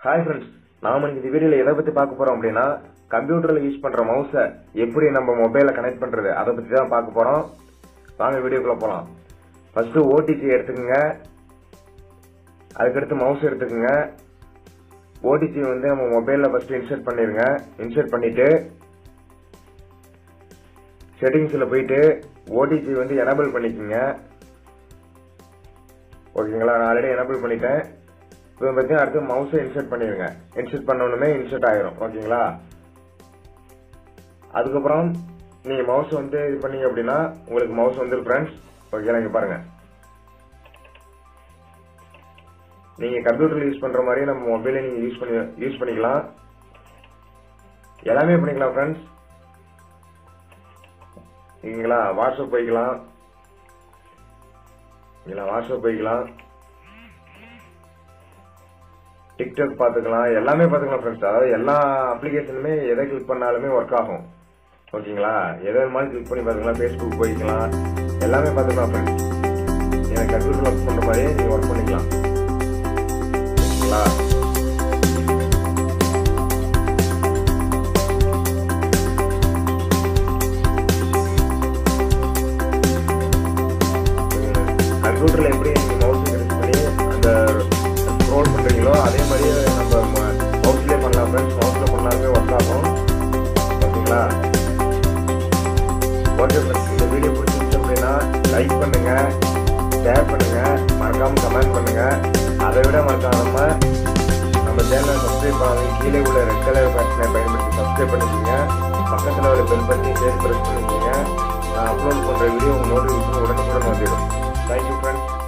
hi friends நாம இந்த வீடியோல எதை பத்தி பார்க்க போறோம் அப்படின்னா கம்ப்யூட்டர்ல யூஸ் பண்ற மவுஸை எப்படி நம்ம மொபைல கனெக்ட் பண்றது அதை பத்தி தான் பார்க்க போறோம் வாங்க வீடியோக்குள்ள போலாம் ஃபர்ஸ்ட் ஓடிஜி எடுத்துக்கோங்க அதுக்கடுத்து மவுஸ் எடுத்துக்கோங்க ஓடிஜி வந்து நம்ம மொபைல்ல ஃபர்ஸ்ட் இன்சர்ட் பண்ணிருங்க இன்சர்ட் பண்ணிட்டு செட்டிங்ஸ்ல போயிட்டு ஓடிஜி வந்து எனபிள் பண்ணிக்கோங்க ஓகேங்களா நான் ஆல்ரெடி எனபிள் பண்ணிட்டேன் இப்போ பார்த்தீங்கன்னா அடுத்து மவுஸை இன்சர்ட் பண்ணிடுங்க இன்சர்ட் பண்ணணுமே இன்சர்ட் ஆயிரும் ஓகேங்களா அதுக்கப்புறம் நீங்கள் மவுஸ் வந்து இது பண்ணீங்க அப்படின்னா உங்களுக்கு மவுஸ் வந்துடும் ஃப்ரெண்ட்ஸ் ஓகேங்களா இங்கே பாருங்க நீங்கள் கம்ப்யூட்டரில் யூஸ் பண்ணுற மாதிரி நம்ம மொபைலில் நீங்கள் யூஸ் பண்ணி யூஸ் பண்ணிக்கலாம் எல்லாமே பண்ணிக்கலாம் ஃப்ரெண்ட்ஸ் ஓகேங்களா வாட்ஸ்அப் போய்க்கலாம் ஓகேங்களா வாட்ஸ்அப் போய்க்கலாம் டிக்டாக் பார்த்துக்கலாம் எல்லாமே பார்த்துக்கலாம் ஃப்ரெண்ட்ஸ் அதாவது எல்லா அப்ளிகேஷனுமே எதை கிளிக் பண்ணாலுமே ஒர்க் ஆகும் ஓகேங்களா எதை வேணுமாலும் கிளிக் பண்ணி பார்த்துக்கலாம் ஃபேஸ்புக் போய்க்கலாம் எல்லாமே பார்த்துக்கலாம் ஃப்ரெண்ட்ஸ் நீங்கள் கம்ப்யூட்டர் ஒர்க் பண்ணுற மாதிரியே நீங்கள் ஒர்க் பண்ணிக்கலாம் ஓகேங்களா கம்ப்யூட்டர்ல எப்படி நீங்க மவுஸ் யூஸ் பண்ணி அந்த ஸ்க்ரோல் பண்றீங்களோ அதே மாதிரியே நம்ம மவுஸ்லயே பண்ணலாம் ஃப்ரெண்ட்ஸ் மவுஸ்ல பண்ணாலுமே ஒர்க் ஆகும் ஓகேங்களா ஓகே ஃப்ரெண்ட்ஸ் இந்த வீடியோ பிடிச்சிருந்துச்சு அப்படின்னா லைக் பண்ணுங்க ஷேர் பண்ணுங்க மறக்காம கமெண்ட் பண்ணுங்க அதை விட மறக்காம நம்ம சேனலை சப்ஸ்கிரைப் பண்ணாங்க கீழே உள்ள ரெட் கலர் பட்டனை பயன்படுத்தி சப்ஸ்கிரைப் பண்ணிக்கோங்க பக்கத்தில் உள்ள பெல் பட்டனை சேர்த்து ப்ரெஸ் பண்ணிக்கோங்க நான் அப்லோட் பண்ணுற வீடியோ உங்கள் நோட்டிஃபிகேஷன் உடனுக்குடன் வந்துடும் தேங்க்யூ ஃப்ரெண்ட்ஸ்